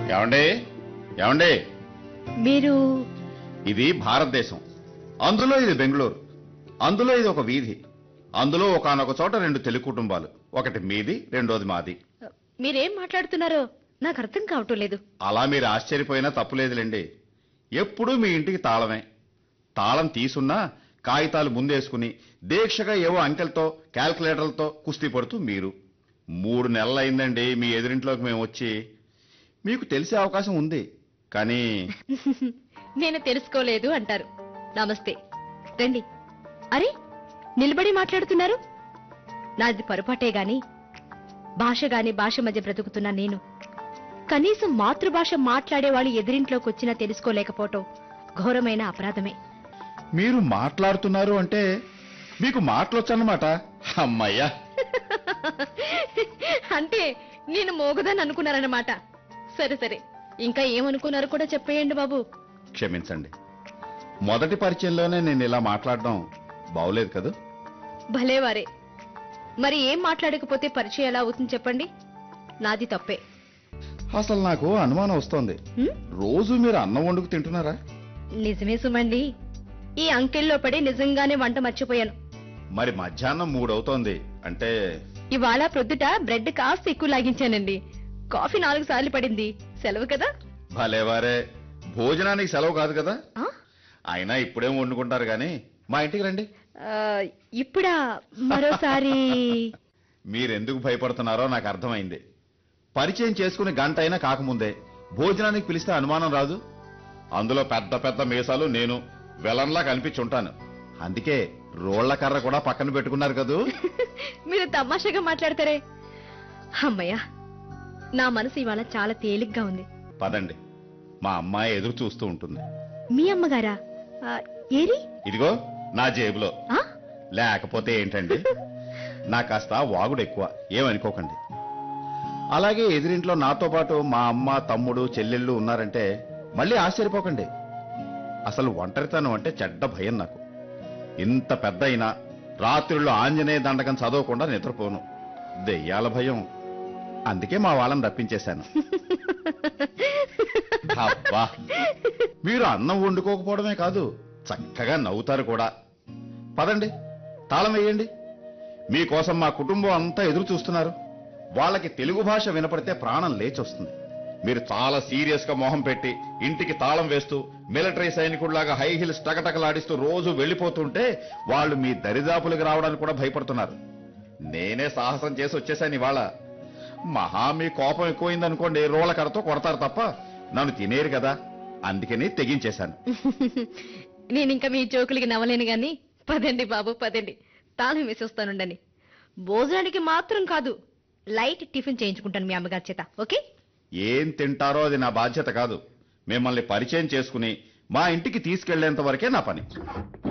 ఏమండే ఏమండే మీరు ఇది భారతదేశం అందులో ఇది బెంగళూరు అందులో ఇది ఒక వీధి అందులో ఒకనొక చోట రెండు తెలుగు కుటుంబాలు ఒకటి మీది రెండోది మాది మీరేం మాట్లాడుతున్నారో నాకు అర్థం కావటం లేదు అలా మీరు ఆశ్చర్యపోయినా తప్పులేదులేండి ఎప్పుడూ మీ ఇంటికి తాళమే తాళం తీసున్నా కాగితాలు ముందేసుకుని దీక్షగా ఏవో అంకెలతో క్యాల్కులేటర్లతో కుస్తీ పడుతూ మీరు మూడు నెలలైందండి మీ ఎదురింట్లోకి మేము వచ్చి మీకు తెలిసే అవకాశం ఉంది కానీ నేను తెలుసుకోలేదు అంటారు నమస్తే రండి అరే నిలబడి మాట్లాడుతున్నారు నాది పొరపాటే గాని భాష గాని భాష మధ్య బ్రతుకుతున్నా నేను కనీసం మాతృభాష మాట్లాడే వాళ్ళు ఎదిరింట్లోకి వచ్చినా తెలుసుకోలేకపోవటం ఘోరమైన అపరాధమే మీరు మాట్లాడుతున్నారు అంటే మీకు మాటలొచ్చన్నమాట అమ్మయ్యా అంటే నేను మోగదని అనుకున్నారన్నమాట సరే సరే ఇంకా ఏమనుకున్నారో కూడా చెప్పేయండి బాబు క్షమించండి మొదటి పరిచయంలోనే నేను ఇలా మాట్లాడడం బావులేదు కదా భలేవారే మరి ఏం మాట్లాడకపోతే పరిచయం ఎలా అవుతుంది చెప్పండి నాది తప్పే అసలు నాకు అనుమానం వస్తోంది హ్మ్? రోజు మీరు అన్నం వండుకు తింటున్నారా నిజమే సుమండి ఈ అంకెల్లో పడి నిజంగానే వంట మర్చిపోయాను మరి మధ్యాహ్నం మూడవుతోంది అంటే ఇవాళ ప్రొద్దుట బ్రెడ్ కాస్త ఎక్కువ లాగించానండి కాఫీ నాలుగు సార్లు పడింది సెలవు కదా భలేవారే భోజనానికి సెలవు కాదు కదా ఆ? అయినా ఇప్పుడేం వండుకుంటారు గాని మా ఇంటికి రండి ఆ, ఇప్పుడా మరోసారి మీరెందుకు భయపడుతున్నారో నాకు అర్థమైంది పరిచయం చేసుకుని గంట అయినా కాకముందే భోజనానికి పిలిస్తే అనుమానం రాదు అందులో పెద్ద పెద్ద మీసాలు నేను వెలంలా కనిపించుంటాను అందుకే రోళ్ల కర్ర కూడా పక్కన పెట్టుకున్నారు కదూ మీరు తమాషాగా మాట్లాడతారే అమ్మయ్యా నా మనసు ఇవాళ చాలా తేలిగ్గా ఉంది పదండి మా అమ్మాయి ఎదురు చూస్తూ ఉంటుంది మీ అమ్మగారా ఆ, ఏరి ఇదిగో నా జేబులో ఆ? లేకపోతే ఏంటండి నా కాస్త వాగుడు ఎక్కువ ఏమనుకోకండి అలాగే ఎదురింట్లో నాతో పాటు మా అమ్మ తమ్ముడు చెల్లెళ్ళు ఉన్నారంటే మళ్ళీ ఆశ్చర్యపోకండి అసలు ఒంటరితనం అంటే చెడ్డ భయం నాకు ఇంత పెద్ద అయినా రాత్రుల్లో ఆంజనేయ దండకం చదవకుండా నిద్రపోను దెయ్యాల భయం అందుకే మా వాళ్ళని రప్పించేశాను అబ్బా మీరు అన్నం వండుకోకపోవడమే కాదు చక్కగా నవ్వుతారు కూడా పదండి తాళం వేయండి మీకోసం మా కుటుంబం అంతా ఎదురు చూస్తున్నారు వాళ్ళకి తెలుగు భాష వినపడితే ప్రాణం లేచొస్తుంది మీరు చాలా సీరియస్ గా మొహం పెట్టి ఇంటికి తాళం వేస్తూ మిలిటరీ సైనికుడిలాగా హై హిల్స్ టకటకలాడిస్తూ రోజు వెళ్ళిపోతుంటే వాళ్ళు మీ దరిదాపులకు రావడానికి కూడా భయపడుతున్నారు నేనే సాహసం చేసి వచ్చేసాను ఇవాళ మహా మీ కోపం ఎక్కువైందనుకోండి రోళ్ళ కర్రతో కొడతారు తప్ప నన్ను తినేరు కదా అందుకని తెగించేశాను నేను ఇంకా మీ జోకులకి నవ్వలేను గాని పదండి బాబు పదండి తాళం వేసేస్తానుండని భోజనానికి మాత్రం కాదు లైట్ టిఫిన్ చేయించుకుంటాను మీ అమ్మగారి చేత ఓకే ఏం తింటారో అది నా బాధ్యత కాదు మిమ్మల్ని పరిచయం చేసుకుని మా ఇంటికి తీసుకెళ్లేంత వరకే నా పని